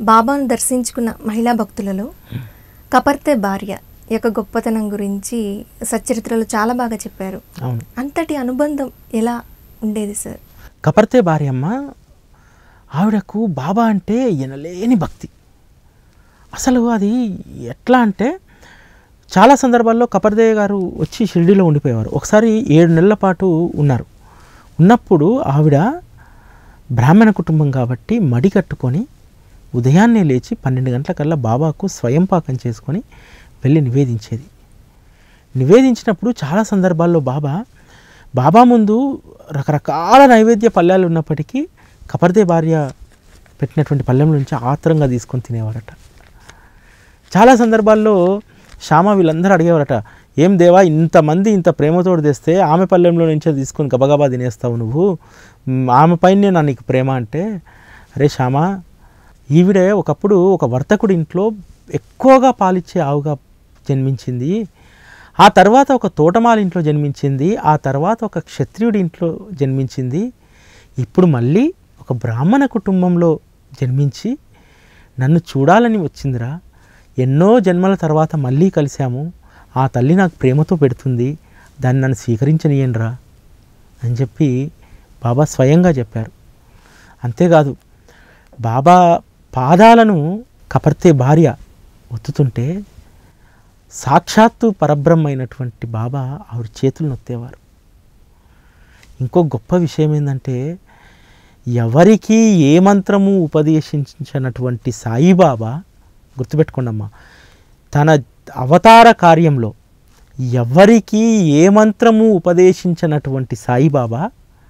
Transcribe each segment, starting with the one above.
బాబాను దర్శించుకున్న మహిళా భక్తులలో కపర్తె భార్య యొక్క గొప్పతనం గురించి సచ్చరిత్రలో చాలా బాగా చెప్పారు అవును అంతటి అనుబంధం ఎలా ఉండేది సార్ కపర్తే భార్యమ్మ ఆవిడకు బాబా అంటే ఎనలేని భక్తి అసలు అది ఎట్లా అంటే చాలా సందర్భాల్లో కపర్దేయ గారు వచ్చి షిరిడీలో ఉండిపోయేవారు ఒకసారి ఏడు నెలల పాటు ఉన్నారు ఉన్నప్పుడు ఆవిడ బ్రాహ్మణ కుటుంబం కాబట్టి మడి కట్టుకొని ఉదయాన్నే లేచి పన్నెండు గంటలకల్లా బాబాకు స్వయం పాకం చేసుకొని వెళ్ళి నివేదించేది నివేదించినప్పుడు చాలా సందర్భాల్లో బాబా బాబా ముందు రకరకాల నైవేద్య పళ్ళాలు ఉన్నప్పటికీ కపర్దే భార్య పెట్టినటువంటి పళ్ళెం నుంచి ఆత్రంగా తీసుకొని తినేవారట చాలా సందర్భాల్లో శ్యామ వీళ్ళందరూ అడిగేవారట ఏం దేవా ఇంతమంది ఇంత ప్రేమతోడు తెస్తే ఆమె పళ్ళెంలో నుంచే తీసుకొని గబగబా తినేస్తావు నువ్వు మ్, ఆమె పైనే నా నీకు ప్రేమ అంటే అరే శ్యామ ఈవిడే ఒకప్పుడు ఒక వర్తకుడి ఇంట్లో ఎక్కువగా పాలిచ్చే ఆవుగా జన్మించింది ఆ తర్వాత ఒక తోటమాల ఇంట్లో జన్మించింది ఆ తర్వాత ఒక క్షత్రియుడి ఇంట్లో జన్మించింది ఇప్పుడు మళ్ళీ ఒక బ్రాహ్మణ కుటుంబంలో జన్మించి నన్ను చూడాలని వచ్చిందిరా ఎన్నో జన్మల తర్వాత మళ్ళీ కలిశాము ఆ తల్లి నాకు ప్రేమతో పెడుతుంది దాన్ని నన్ను స్వీకరించనియండిరా అని చెప్పి బాబా స్వయంగా చెప్పారు అంతేకాదు బాబా పాదాలను కపర్తే భార్య ఒత్తుతుంటే సాక్షాత్తు పరబ్రహ్మ అయినటువంటి బాబా ఆవిడ చేతులు నొత్తేవారు ఇంకో గొప్ప విషయం ఏంటంటే ఎవరికి ఏ మంత్రము ఉపదేశించినటువంటి సాయిబాబా గుర్తుపెట్టుకోండమ్మా తన అవతార కార్యంలో ఎవరికి ఏ మంత్రము ఉపదేశించినటువంటి సాయిబాబా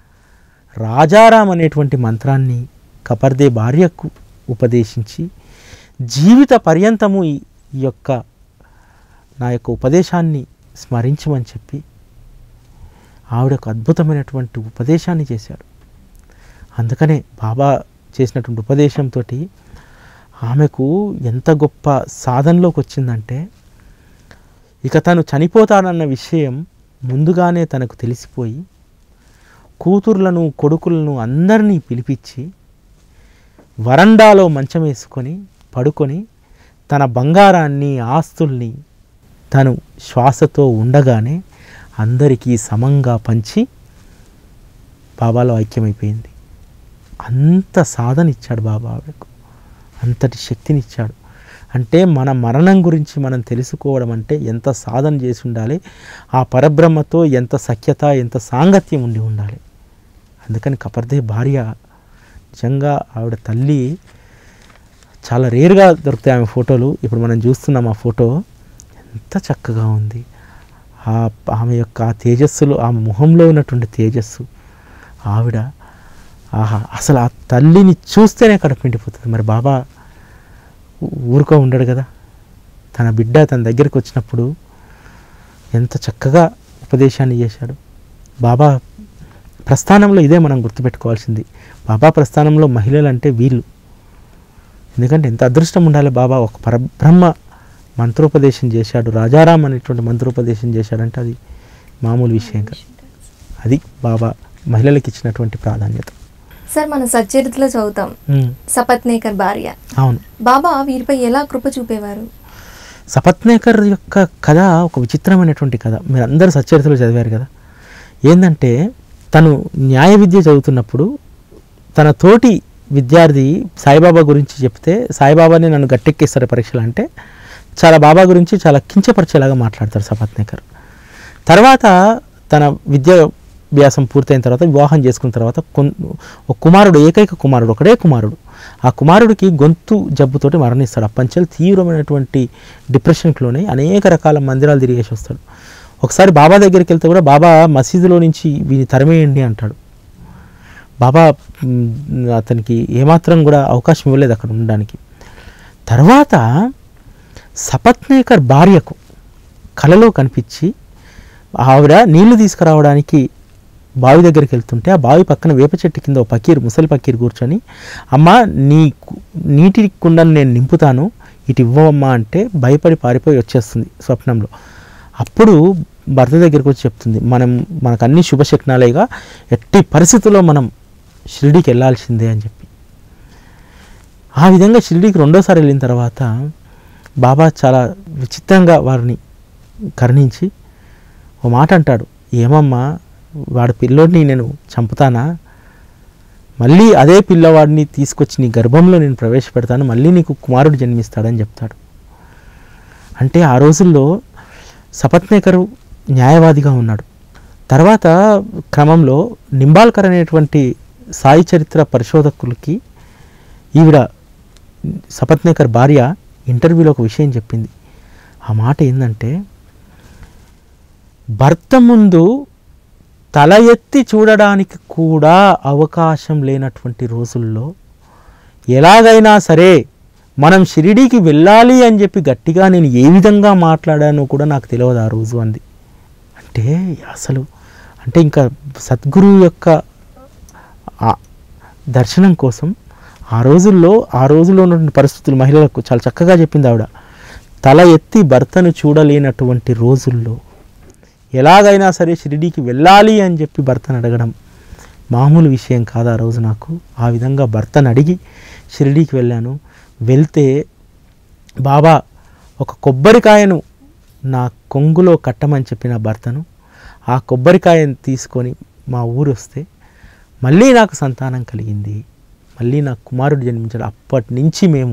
రాజారాం అనేటువంటి మంత్రాన్ని కపర్దే భార్యకు ఉపదేశించి జీవిత పర్యంతము ఈ ఈ యొక్క నా యొక్క ఉపదేశాన్ని స్మరించమని చెప్పి ఆవిడకు అద్భుతమైనటువంటి ఉపదేశాన్ని చేశాడు అందుకనే బాబా చేసినటువంటి ఉపదేశంతో ఆమెకు ఎంత గొప్ప సాధనలోకి వచ్చిందంటే ఇక తను చనిపోతానన్న విషయం ముందుగానే తనకు తెలిసిపోయి కూతుర్లను కొడుకులను అందరినీ పిలిపించి వరండాలో మంచం వేసుకొని పడుకొని తన బంగారాన్ని ఆస్తుల్ని తను శ్వాసతో ఉండగానే అందరికీ సమంగా పంచి బాబాలో ఐక్యమైపోయింది అంత సాధన ఇచ్చాడు బాబా ఆవిడకు అంతటి శక్తినిచ్చాడు అంటే మన మరణం గురించి మనం తెలుసుకోవడం అంటే ఎంత సాధన చేసి ఉండాలి ఆ పరబ్రహ్మతో ఎంత సఖ్యత ఎంత సాంగత్యం ఉండి ఉండాలి అందుకని కపర్దే భార్య నిజంగా ఆవిడ తల్లి చాలా రేర్గా దొరుకుతాయి ఆమె ఫోటోలు ఇప్పుడు మనం చూస్తున్నాం ఆ ఫోటో ఎంత చక్కగా ఉంది ఆ ఆమె యొక్క ఆ తేజస్సులో ఆమె ముఖంలో ఉన్నటువంటి తేజస్సు ఆవిడ ఆహా అసలు ఆ తల్లిని చూస్తేనే కడుపు నిండిపోతుంది మరి బాబా ఊ- ఊరుకో ఉండడు కదా తన బిడ్డ తన దగ్గరికి వచ్చినప్పుడు ఎంత చక్కగా ఉపదేశాన్ని చేశాడు బాబా ప్రస్థానంలో ఇదే మనం గుర్తుపెట్టుకోవాల్సింది బాబా ప్రస్థానంలో మహిళలు అంటే వీళ్ళు ఎందుకంటే ఎంత అదృష్టం ఉండాలి బాబా ఒక పరబ్రహ్మ మంత్రోపదేశం చేశాడు రాజారాం అనేటువంటి మంత్రోపదేశం చేశాడంటే అది మామూలు విషయం కాదు అది బాబా మహిళలకు ఇచ్చినటువంటి ప్రాధాన్యత సార్ మన సచ్చరిత్రలో చదువుతాం ఉమ్, సపత్నేకర్ భార్య అవును బాబా వీరిపై ఎలా కృప చూపేవారు సపత్నేకర్ యొక్క కథ ఒక విచిత్రమైనటువంటి కథ మీరు అందరూ సచ్చరితలో చదివారు కదా ఏంటంటే తను న్యాయ విద్య చదువుతున్నప్పుడు తన తోటి విద్యార్థి సాయిబాబా గురించి చెప్తే సాయిబాబాని నన్ను గట్టెక్కిస్తారు పరీక్షలు అంటే చాలా బాబా గురించి చాలా కించపరిచేలాగా మాట్లాడతారు సపత్నేకర్ తర్వాత తన విద్యాభ్యాసం పూర్తయిన తర్వాత వివాహం చేసుకున్న తర్వాత కొన్- ఒక కుమారుడు ఏకైక కుమారుడు ఒకడే కుమారుడు ఆ కుమారుడికి గొంతు జబ్బుతోటి మరణిస్తాడు అప్పంచెలు తీవ్రమైనటువంటి డిప్రెషన్లోనే అనేక రకాల మందిరాలు తిరిగేసి వస్తాడు ఒకసారి బాబా దగ్గరికి వెళ్తే కూడా బాబా మసీదులో నుంచి వీని తరిమేయండి అంటాడు బాబా మ్, అతనికి ఏమాత్రం కూడా అవకాశం ఇవ్వలేదు అక్కడ ఉండడానికి తర్వాత సపత్నేకర్ భార్యకు కలలో కనిపించి ఆవిడ నీళ్లు తీసుకురావడానికి బావి దగ్గరికి వెళ్తుంటే ఆ బావి పక్కన వేప చెట్టు కింద ఒక పకీర్ ముసలి పకీర్ కూర్చొని అమ్మ నీ కు- నీటి కుండను నేను నింపుతాను ఇటు ఇవ్వమ్మా అంటే భయపడి పారిపోయి వచ్చేస్తుంది స్వప్నంలో అప్పుడు భర్త దగ్గరికి వచ్చి చెప్తుంది మనం మనకు అన్ని శుభశక్నాలేగా ఎట్టి పరిస్థితుల్లో మనం షిరిడీకి వెళ్ళాల్సిందే అని చెప్పి ఆ విధంగా షిరిడీకి రెండోసారి వెళ్ళిన తర్వాత బాబా చాలా విచిత్రంగా వారిని కరుణించి ఓ మాట అంటాడు ఏమమ్మా వాడి పిల్లోడిని నేను చంపుతానా మళ్ళీ అదే పిల్లవాడిని తీసుకొచ్చి నీ గర్భంలో నేను ప్రవేశపెడతాను మళ్ళీ నీకు కుమారుడు జన్మిస్తాడని చెప్తాడు అంటే ఆ రోజుల్లో సపత్నేకరు న్యాయవాదిగా ఉన్నాడు తర్వాత క్రమంలో నింబాల్కర్ అనేటువంటి సాయి చరిత్ర పరిశోధకులకి ఈవిడ సపత్నేకర్ భార్య ఇంటర్వ్యూలో ఒక విషయం చెప్పింది ఆ మాట ఏంటంటే భర్త ముందు తల ఎత్తి చూడడానికి కూడా అవకాశం లేనటువంటి రోజుల్లో ఎలాగైనా సరే మనం షిరిడీకి వెళ్ళాలి అని చెప్పి గట్టిగా నేను ఏ విధంగా మాట్లాడానో కూడా నాకు తెలియదు ఆ రోజు అంది అంటే అసలు అంటే ఇంకా సద్గురువు యొక్క ఆ దర్శనం కోసం ఆ రోజుల్లో ఆ రోజుల్లో ఉన్నటువంటి పరిస్థితులు మహిళలకు చాలా చక్కగా చెప్పింది ఆవిడ తల ఎత్తి భర్తను చూడలేనటువంటి రోజుల్లో ఎలాగైనా సరే షిరిడీకి వెళ్ళాలి అని చెప్పి భర్తను అడగడం మామూలు విషయం కాదు ఆ రోజు నాకు ఆ విధంగా భర్తను అడిగి షిరిడీకి వెళ్ళాను వెళ్తే బాబా ఒక కొబ్బరికాయను నా కొంగులో కట్టమని చెప్పిన భర్తను ఆ కొబ్బరికాయను తీసుకొని మా ఊరు వస్తే మళ్ళీ నాకు సంతానం కలిగింది మళ్ళీ నాకు కుమారుడు జన్మించాడు అప్పటి నుంచి మేము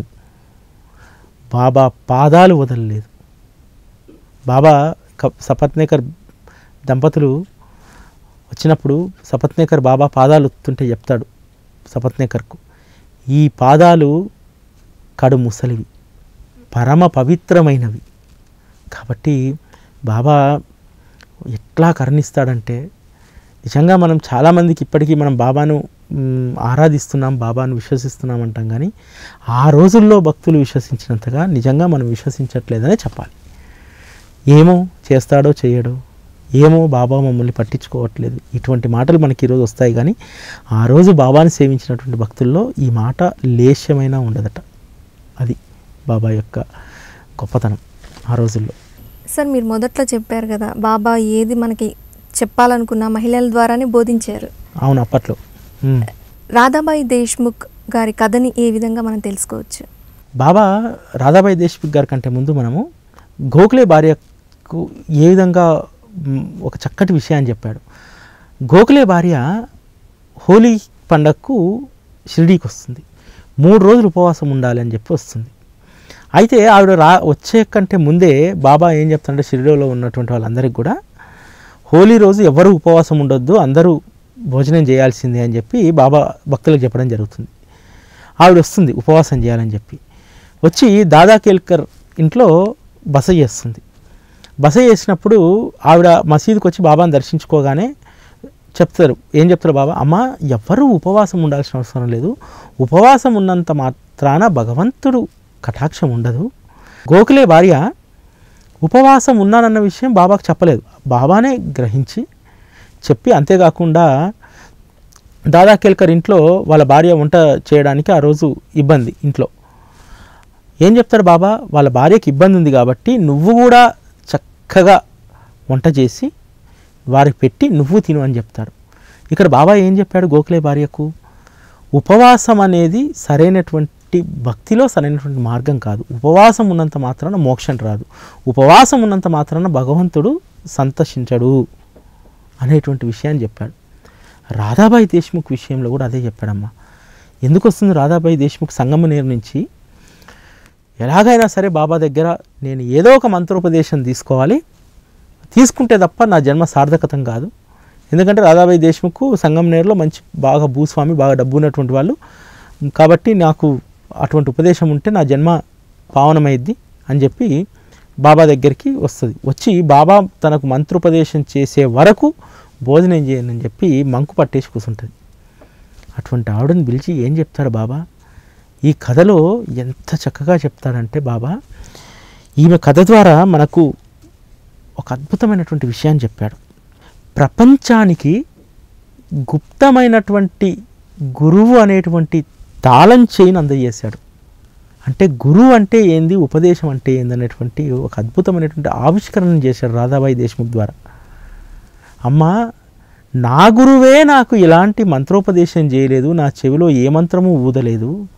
బాబా పాదాలు వదలలేదు బాబా క- సపత్నేకర్ దంపతులు వచ్చినప్పుడు సపత్నేకర్ బాబా పాదాలు ఒత్తుంటే చెప్తాడు సపత్నేకర్కు ఈ పాదాలు కడు ముసలివి పరమ పవిత్రమైనవి కాబట్టి బాబా ఎట్లా కరుణిస్తాడంటే నిజంగా మనం చాలామందికి ఇప్పటికీ మనం బాబాను మ్, ఆరాధిస్తున్నాం బాబాను విశ్వసిస్తున్నాం అంటాం కానీ ఆ రోజుల్లో భక్తులు విశ్వసించినంతగా నిజంగా మనం విశ్వసించట్లేదనే చెప్పాలి ఏమో చేస్తాడో చేయడో ఏమో బాబా మమ్మల్ని పట్టించుకోవట్లేదు ఇటువంటి మాటలు మనకి ఈరోజు వస్తాయి కానీ ఆ రోజు బాబాని సేవించినటువంటి భక్తుల్లో ఈ మాట లేశ్యమైనా ఉండదట అది బాబా యొక్క గొప్పతనం ఆ రోజుల్లో సార్ మీరు మొదట్లో చెప్పారు కదా బాబా ఏది మనకి చెప్పాలనుకున్న మహిళల ద్వారానే బోధించారు అవును అప్పట్లో ఉమ్. రాధాబాయి దేశ్ముఖ్ గారి కథని ఏ విధంగా మనం తెలుసుకోవచ్చు బాబా రాధాబాయి దేశ్ముఖ్ గారి కంటే ముందు మనము గోఖలే భార్యకు ఏ విధంగా మ్, ఒక చక్కటి విషయాన్ని చెప్పాడు గోఖలే భార్య హోలీ పండగకు షిరిడీకి వస్తుంది మూడు రోజులు ఉపవాసం ఉండాలి అని చెప్పి వస్తుంది అయితే ఆవిడ రా వచ్చే కంటే ముందే బాబా ఏం చెప్తాడంటే షిరిడీలో ఉన్నటువంటి వాళ్ళందరికీ కూడా హోలీ రోజు ఎవరు ఉపవాసం ఉండొద్దు అందరూ భోజనం చేయాల్సిందే అని చెప్పి బాబా భక్తులకు చెప్పడం జరుగుతుంది ఆవిడ వస్తుంది ఉపవాసం చేయాలని చెప్పి వచ్చి దాదా కేల్కర్ ఇంట్లో బస చేస్తుంది బస చేసినప్పుడు ఆవిడ మసీదుకి వచ్చి బాబాని దర్శించుకోగానే చెప్తారు ఏం చెప్తారు బాబా అమ్మ ఎవ్వరూ ఉపవాసం ఉండాల్సిన అవసరం లేదు ఉపవాసం ఉన్నంత మాత్రాన భగవంతుడు కటాక్షం ఉండదు గోఖలే భార్య ఉపవాసం ఉన్నానన్న విషయం బాబాకు చెప్పలేదు బాబానే గ్రహించి చెప్పి అంతేకాకుండా దాదా కేల్కర్ ఇంట్లో వాళ్ళ భార్య వంట చేయడానికి ఆ రోజు ఇబ్బంది ఇంట్లో ఏం చెప్తాడు బాబా వాళ్ళ భార్యకి ఇబ్బంది ఉంది కాబట్టి నువ్వు కూడా చక్కగా వంట చేసి వారికి పెట్టి నువ్వు తిను అని చెప్తాడు ఇక్కడ బాబా ఏం చెప్పాడు గోఖలే భార్యకు ఉపవాసం అనేది సరైనటువంటి భక్తిలో సరైనటువంటి మార్గం కాదు ఉపవాసం ఉన్నంత మాత్రాన మోక్షం రాదు ఉపవాసం ఉన్నంత మాత్రాన భగవంతుడు సంతోషించడు అనేటువంటి విషయాన్ని చెప్పాడు రాధాబాయి దేశ్ముఖ్ విషయంలో కూడా అదే చెప్పాడమ్మా ఎందుకు వస్తుంది రాధాబాయి దేశ్ముఖ్ సంగమనేరు నుంచి ఎలాగైనా సరే బాబా దగ్గర నేను ఏదో ఒక మంత్రోపదేశం తీసుకోవాలి తీసుకుంటే తప్ప నా జన్మ సార్థకతం కాదు ఎందుకంటే రాధాబాయి దేశ్ముఖ్ సంగంనేరులో మంచి బాగా భూస్వామి బాగా డబ్బు ఉన్నటువంటి వాళ్ళు కాబట్టి నాకు అటువంటి ఉపదేశం ఉంటే నా జన్మ పావనమైద్ది అని చెప్పి బాబా దగ్గరికి వస్తుంది వచ్చి బాబా తనకు మంత్రోపదేశం చేసే వరకు భోజనం చేయను అని చెప్పి మంకు పట్టేసి కూర్చుంటుంది అటువంటి ఆవిడని పిలిచి ఏం చెప్తాడు బాబా ఈ కథలో ఎంత చక్కగా చెప్తాడంటే బాబా ఈమె కథ ద్వారా మనకు ఒక అద్భుతమైనటువంటి విషయాన్ని చెప్పాడు ప్రపంచానికి గుప్తమైనటువంటి గురువు అనేటువంటి తాళం చేయిని అందజేశాడు అంటే గురువు అంటే ఏంది ఉపదేశం అంటే ఏంది అనేటువంటి ఒక అద్భుతమైనటువంటి ఆవిష్కరణ చేశాడు రాధాబాయి దేశ్ముఖ్ ద్వారా అమ్మా నా గురువే నాకు ఎలాంటి మంత్రోపదేశం చేయలేదు నా చెవిలో ఏ మంత్రము ఊదలేదు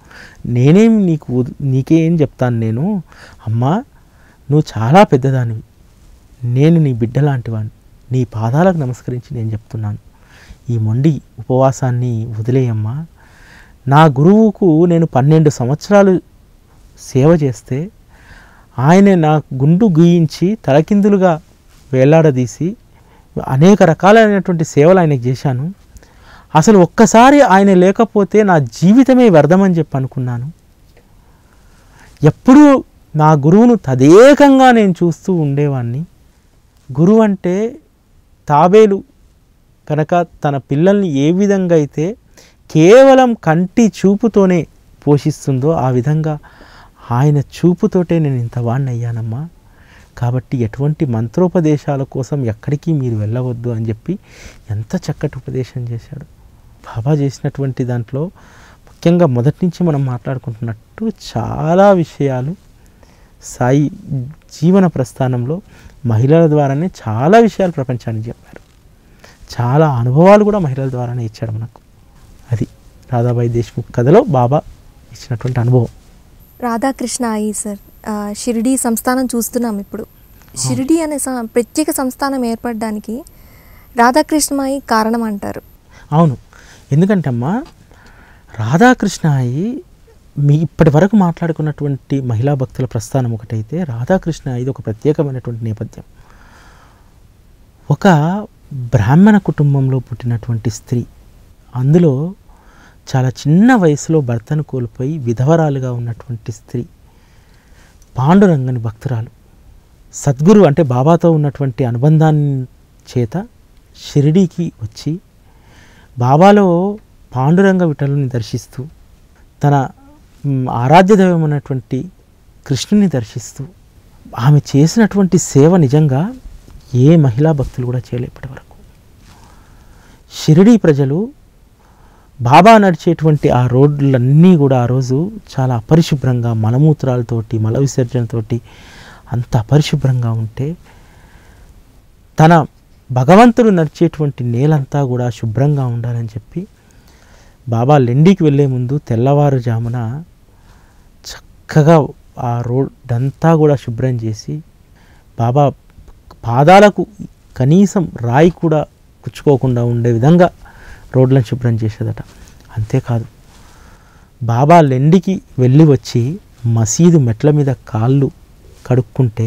నేనేం నీకు ఉద్- నీకేం చెప్తాను నేను అమ్మా నువ్వు చాలా పెద్దదానివి నేను నీ బిడ్డ లాంటివాడిని నీ పాదాలకు నమస్కరించి నేను చెప్తున్నాను ఈ మొండి ఉపవాసాన్ని వదిలేయమ్మా నా గురువుకు నేను పన్నెండు సంవత్సరాలు సేవ చేస్తే ఆయన నా గుండు గీయించి తలకిందులుగా వేలాడదీసి అనేక రకాలైనటువంటి సేవలు ఆయనకు చేశాను అసలు ఒక్కసారి ఆయన లేకపోతే నా జీవితమే వ్యర్థమని చెప్పి అనుకున్నాను ఎప్పుడూ నా గురువును తదేకంగా నేను చూస్తూ ఉండేవాడిని గురువు అంటే తాబేలు కనుక తన పిల్లల్ని ఏ విధంగా అయితే కేవలం కంటి చూపుతోనే పోషిస్తుందో ఆ విధంగా ఆయన చూపుతోటే నేను ఇంత వాడిని అయ్యానమ్మా కాబట్టి ఎటువంటి మంత్రోపదేశాల కోసం ఎక్కడికి మీరు వెళ్ళవద్దు అని చెప్పి ఎంత చక్కటి ఉపదేశం చేశాడు బాబా చేసినటువంటి దాంట్లో ముఖ్యంగా మొదటి నుంచి మనం మాట్లాడుకుంటున్నట్టు చాలా విషయాలు సాయి జీవన ప్రస్థానంలో మహిళల ద్వారానే చాలా విషయాలు ప్రపంచానికి చెప్పారు చాలా అనుభవాలు కూడా మహిళల ద్వారానే ఇచ్చాడు మనకు అది రాధాబాయి దేశ్ముఖ్ కథలో బాబా ఇచ్చినటువంటి అనుభవం రాధాకృష్ణ అయ్యి సార్ ఆ, షిరిడి సంస్థానం చూస్తున్నాం ఇప్పుడు షిరిడి అనే స- ప్రత్యేక సంస్థానం ఏర్పడడానికి రాధాకృష్ణమాయి కారణం అంటారు అవును ఎందుకంటే అమ్మా రాధాకృష్ణ అయి మీ ఇప్పటి వరకు మాట్లాడుకున్నటువంటి మహిళా భక్తుల ప్రస్థానం ఒకటైతే రాధాకృష్ణ ఇది ఒక ప్రత్యేకమైనటువంటి నేపథ్యం ఒక బ్రాహ్మణ కుటుంబంలో పుట్టినటువంటి స్త్రీ అందులో చాలా చిన్న వయసులో భర్తను కోల్పోయి విధవరాలుగా ఉన్నటువంటి స్త్రీ పాండురంగని భక్తురాలు సద్గురు అంటే బాబాతో ఉన్నటువంటి అనుబంధాన్ని చేత షిరిడీకి వచ్చి బాబాలో పాండురంగ విఠలుని దర్శిస్తూ తన మ్, ఆరాధ్య దైవమైనటువంటి కృష్ణుని దర్శిస్తూ ఆమె చేసినటువంటి సేవ నిజంగా ఏ మహిళా భక్తులు కూడా చేయలేదు ఇప్పటి వరకు షిరిడీ ప్రజలు బాబా నడిచేటువంటి ఆ రోడ్లన్నీ కూడా ఆ రోజు చాలా అపరిశుభ్రంగా మలమూత్రాలతోటి మల విసర్జనతోటి అంత అపరిశుభ్రంగా ఉంటే తన భగవంతుడు నడిచేటువంటి నేలంతా కూడా శుభ్రంగా ఉండాలని చెప్పి బాబా లెండికి వెళ్ళే ముందు తెల్లవారుజామున చక్కగా ఆ రోడ్ అంతా కూడా శుభ్రం చేసి బాబా పాదాలకు కనీసం రాయి కూడా పుచ్చుకోకుండా ఉండే విధంగా రోడ్లను శుభ్రం చేసేదట అంతేకాదు బాబా లెండికి వెళ్ళి వచ్చి మసీదు మెట్ల మీద కాళ్ళు కడుక్కుంటే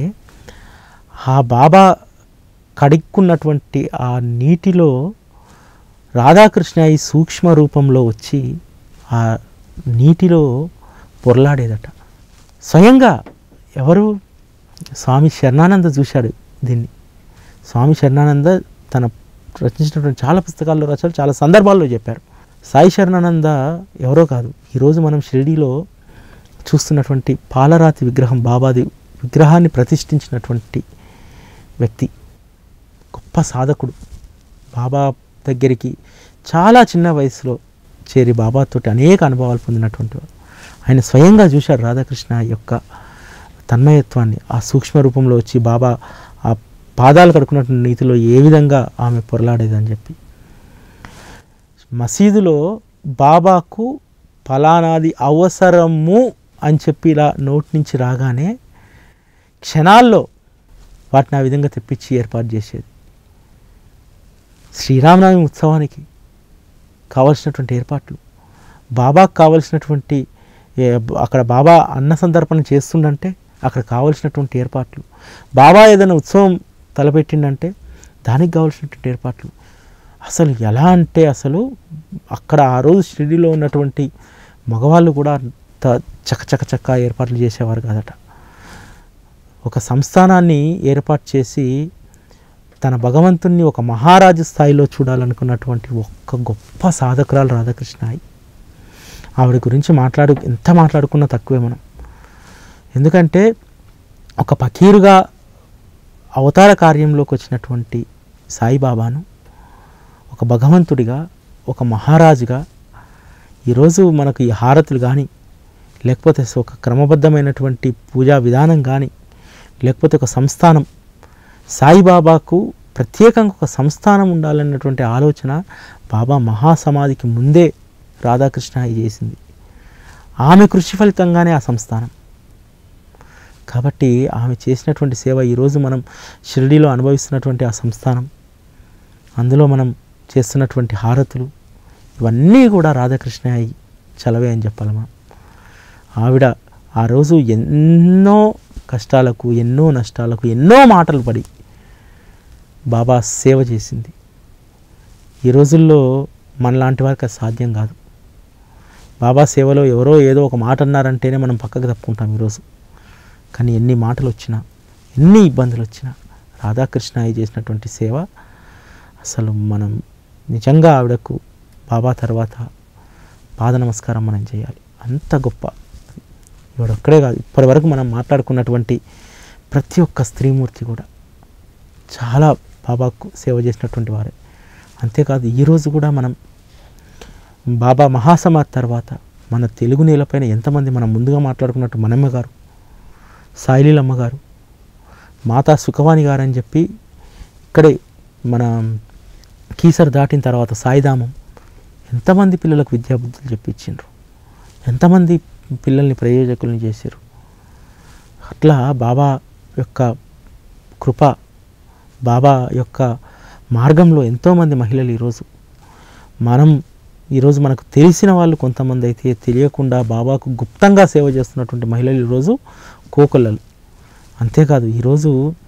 ఆ బాబా కడుక్కున్నటువంటి ఆ నీటిలో రాధాకృష్ణ ఈ సూక్ష్మ రూపంలో వచ్చి ఆ నీటిలో పొరలాడేదట స్వయంగా ఎవరు స్వామి శరణానంద చూశాడు దీన్ని స్వామి శరణానంద తన రచించినటువంటి చాలా పుస్తకాల్లో రచాలు చాలా సందర్భాల్లో చెప్పారు సాయి శరణానంద ఎవరో కాదు ఈరోజు మనం షిరిడీలో చూస్తున్నటువంటి పాలరాతి విగ్రహం బాబాది విగ్రహాన్ని ప్రతిష్ఠించినటువంటి వ్యక్తి గొప్ప సాధకుడు బాబా దగ్గరికి చాలా చిన్న వయసులో చేరి బాబాతోటి అనేక అనుభవాలు పొందినటువంటి వాడు ఆయన స్వయంగా చూశారు రాధాకృష్ణ యొక్క తన్మయత్వాన్ని ఆ సూక్ష్మ రూపంలో వచ్చి బాబా ఆ పాదాలు కడుకున్నటువంటి నీతిలో ఏ విధంగా ఆమె పొరలాడేదని చెప్పి మసీదులో బాబాకు ఫలానాది అవసరము అని చెప్పి ఇలా నోటి నుంచి రాగానే క్షణాల్లో వాటిని ఆ విధంగా తెప్పించి ఏర్పాటు చేసేది శ్రీరామనవమి ఉత్సవానికి కావలసినటువంటి ఏర్పాట్లు బాబాకు కావలసినటువంటి ఏ, అక్కడ బాబా అన్న సందర్పణ చేస్తుండంటే అక్కడ కావలసినటువంటి ఏర్పాట్లు బాబా ఏదైనా ఉత్సవం తలపెట్టిండంటే దానికి కావలసినటువంటి ఏర్పాట్లు అసలు ఎలా అంటే అసలు అక్కడ ఆ రోజు షిరిడీలో ఉన్నటువంటి మగవాళ్ళు కూడా అంత చక చక చక్క ఏర్పాట్లు చేసేవారు కాదట ఒక సంస్థానాన్ని ఏర్పాటు చేసి తన భగవంతుణ్ణి ఒక మహారాజు స్థాయిలో చూడాలనుకున్నటువంటి ఒక్క గొప్ప సాధకురాలు రాధాకృష్ణ ఆవిడ గురించి మాట్లాడు ఎంత మాట్లాడుకున్నా తక్కువే మనం ఎందుకంటే ఒక పకీరుగా అవతార కార్యంలోకి వచ్చినటువంటి సాయిబాబాను ఒక భగవంతుడిగా ఒక మహారాజుగా ఈరోజు మనకు ఈ హారతులు కానీ లేకపోతే ఒక క్రమబద్ధమైనటువంటి పూజా విధానం కానీ లేకపోతే ఒక సంస్థానం సాయిబాబాకు ప్రత్యేకంగా ఒక సంస్థానం ఉండాలన్నటువంటి ఆలోచన బాబా మహాసమాధికి ముందే రాధాకృష్ణ చేసింది ఆమె కృషి ఫలితంగానే ఆ సంస్థానం కాబట్టి ఆమె చేసినటువంటి సేవ ఈరోజు మనం షిరిడీలో అనుభవిస్తున్నటువంటి ఆ సంస్థానం అందులో మనం చేస్తున్నటువంటి హారతులు ఇవన్నీ కూడా రాధాకృష్ణ అయి చలవే అని చెప్పాలి మనం ఆవిడ ఆ రోజు ఎన్నో కష్టాలకు ఎన్నో నష్టాలకు ఎన్నో మాటలు పడి బాబా సేవ చేసింది ఈ రోజుల్లో మనలాంటి వారికి అది సాధ్యం కాదు బాబా సేవలో ఎవరో ఏదో ఒక మాట అన్నారంటేనే మనం పక్కకు తప్పుకుంటాం ఈరోజు కానీ ఎన్ని మాటలు వచ్చినా ఎన్ని ఇబ్బందులు వచ్చినా రాధాకృష్ణ అయి చేసినటువంటి సేవ అసలు మనం నిజంగా ఆవిడకు బాబా తర్వాత పాద నమస్కారం మనం చేయాలి అంత గొప్ప ఇవాడు ఒక్కడే కాదు ఇప్పటి వరకు మనం మాట్లాడుకున్నటువంటి ప్రతి ఒక్క స్త్రీమూర్తి కూడా చాలా బాబాకు సేవ చేసినటువంటి వారే అంతేకాదు ఈరోజు కూడా మనం బాబా మహాసమాధి తర్వాత మన తెలుగు నేలపైన ఎంతమంది మనం ముందుగా మాట్లాడుకున్నట్టు మనమ్మ గారు సాయిలీలమ్మ గారు మాతా సుఖవాణి గారు అని చెప్పి ఇక్కడే మన కీసర్ దాటిన తర్వాత సాయిధామం ఎంతమంది పిల్లలకు విద్యాబుద్ధులు చెప్పించిండ్రు ఎంతమంది పిల్లల్ని ప్రయోజకుల్ని చేశారు అట్లా బాబా యొక్క కృప బాబా యొక్క మార్గంలో ఎంతోమంది మహిళలు ఈరోజు మనం ఈరోజు మనకు తెలిసిన వాళ్ళు కొంతమంది అయితే తెలియకుండా బాబాకు గుప్తంగా సేవ చేస్తున్నటువంటి మహిళలు ఈరోజు కోకొల్లలు అంతేకాదు ఈరోజు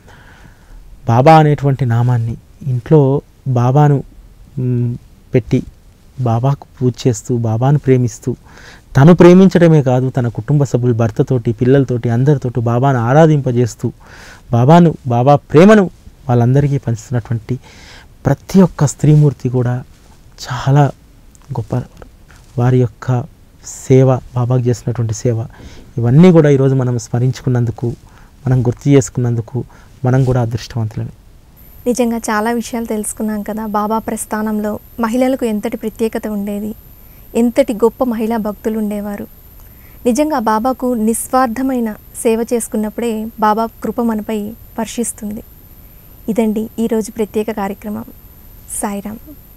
బాబా అనేటువంటి నామాన్ని ఇంట్లో బాబాను మ్, పెట్టి బాబాకు పూజ చేస్తూ బాబాను ప్రేమిస్తూ తను ప్రేమించడమే కాదు తన కుటుంబ సభ్యులు భర్తతోటి పిల్లలతోటి అందరితోటి బాబాను ఆరాధింపజేస్తూ బాబాను బాబా ప్రేమను వాళ్ళందరికీ పంచుతున్నటువంటి ప్రతి ఒక్క స్త్రీమూర్తి కూడా చాలా గొప్ప వారి యొక్క సేవ బాబాకు చేసినటువంటి సేవ ఇవన్నీ కూడా ఈరోజు మనం స్మరించుకున్నందుకు మనం గుర్తు చేసుకున్నందుకు మనం కూడా అదృష్టవంతులమే నిజంగా చాలా విషయాలు తెలుసుకున్నాం కదా బాబా ప్రస్థానంలో మహిళలకు ఎంతటి ప్రత్యేకత ఉండేది ఎంతటి గొప్ప మహిళా భక్తులు ఉండేవారు నిజంగా బాబాకు నిస్వార్థమైన సేవ చేసుకున్నప్పుడే బాబా కృప మనపై వర్షిస్తుంది ఇదండి ఈరోజు ప్రత్యేక కార్యక్రమం సాయిరామ్